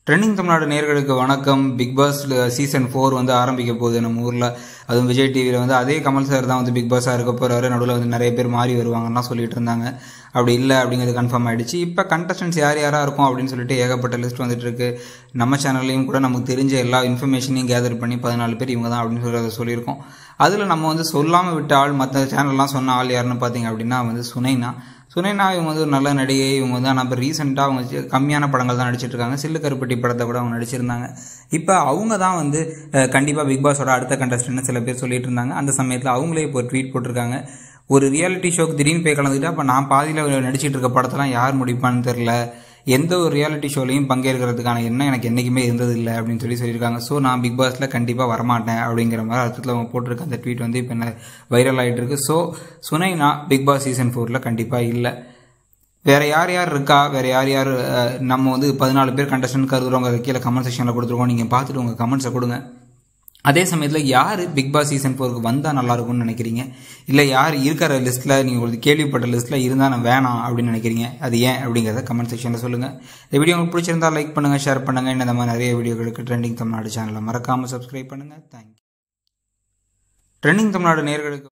trending Tamil Nadu நேர்களுக்கு வணக்கம் big boss season four வந்து ஆரம்பிக்க போகுது நம்ம ஊரில் அதுவும் விஜய் டிவியில் வந்து அதே கமல் சார் தான் வந்து பிக் பாஸாக இருக்க போகிறாரு நடுவில் வந்து நிறைய பேர் மாறி வருவாங்கன்னா சொல்லிட்டு இருந்தாங்க அப்படி இல்லை அப்படிங்கிறது கன்ஃபார்ம் ஆயிடுச்சு இப்போ கண்டஸ்டன்ஸ் யார் யாராக இருக்கும் அப்படின்னு சொல்லிட்டு ஏகப்பட்ட லிஸ்ட் வந்துட்டு இருக்கு நம்ம சேனல்லையும் கூட நமக்கு தெரிஞ்ச எல்லா இன்ஃபர்மேஷனையும் கேதர் பண்ணி பதினாலு பேர் இவங்க தான் அப்படின்னு சொல்லி அதை சொல்லியிருக்கோம் அதில் நம்ம வந்து சொல்லாமல் விட்ட ஆள் மற்ற சேனல்லாம் சொன்ன ஆள் யாருன்னு பார்த்தீங்க அப்படின்னா வந்து சுனைனா சுனைனா இவங்க வந்து ஒரு நல்ல நடிகை இவங்க வந்து ஆனால் இப்போ ரீசெண்டாக அவங்க சி- கம்மியான படங்கள் தான் நடிச்சிட்டு இருக்காங்க சில்லு கருப்பட்டி படத்தை கூட அவங்க நடிச்சிருந்தாங்க இப்போ அவங்க தான் வந்து கண்டிப்பாக பிக் பாஸோட அடுத்த கண்டஸ்டன்ட்னு சில பேர் சொல்லிட்டு இருந்தாங்க அந்த சமயத்தில் அவங்களே இப்போ ட்வீட் போட்டிருக்காங்க ஒரு ரியாலிட்டி ஷோக்கு திடீர்னு போய் கலந்துக்கிட்டு அப்போ நான் பாதியில் நடிச்சிட்டு இருக்க படத்தெல்லாம் யார் முடிப்பான்னு தெரில எந்த ஒரு ரியாலிட்டி ஷோலையும் பங்கேற்கிறதுக்கான எண்ணம் எனக்கு என்றைக்குமே இருந்தது இல்லை அப்படின்னு சொல்லி சொல்லியிருக்காங்க ஸோ நான் பிக் பாஸில் கண்டிப்பாக வரமாட்டேன் அப்படிங்கிற மாதிரி அர்த்தத்தில் அவங்க போட்டிருக்க அந்த ட்வீட் வந்து இப்போ என்ன வைரல் ஆகிட்டு இருக்கு so Sunaina big boss season ஃபோரில் கண்டிப்பாக இல்லை வேற யார் யார் இருக்கா வேற யார் யார் அஹ், நம்ம வந்து பதினாலு பேர் கண்டஸ்டன்ட் கருதுறவங்க அதை கீழே கமெண்ட் செக்ஷனில் கொடுத்துருக்கோம் நீங்கள் பார்த்துட்டு உங்கள் கமெண்ட்ஸை கொடுங்க அதே சமயத்தில் யார் பிக் பாஸ் சீசன் ஃபோருக்கு வந்தால் நல்லா இருக்கும்னு நினைக்கிறீங்க இல்லை யார் இருக்கிற லிஸ்ட்டில் நீங்கள் ஒரு கேள்விப்பட்ட லிஸ்ட்டில் இருந்தால் நான் வேணாம் அப்படின்னு நினைக்கிறீங்க அது ஏன் அப்படிங்கிறத கமெண்ட் செக்ஷனில் சொல்லுங்கள் இந்த வீடியோ உங்களுக்கு பிடிச்சிருந்தா லைக் பண்ணுங்கள் ஷேர் பண்ணுங்கள் இன்னும் இந்த மாதிரி நிறைய வீடியோகளுக்கு ட்ரெண்டிங் தமிழ்நாடு சேனலை மறக்காமல் சப்ஸ்கிரைப் பண்ணுங்கள் தேங்க்யூ ட்ரெண்டிங் தமிழ்நாடு நேர்களுக்கு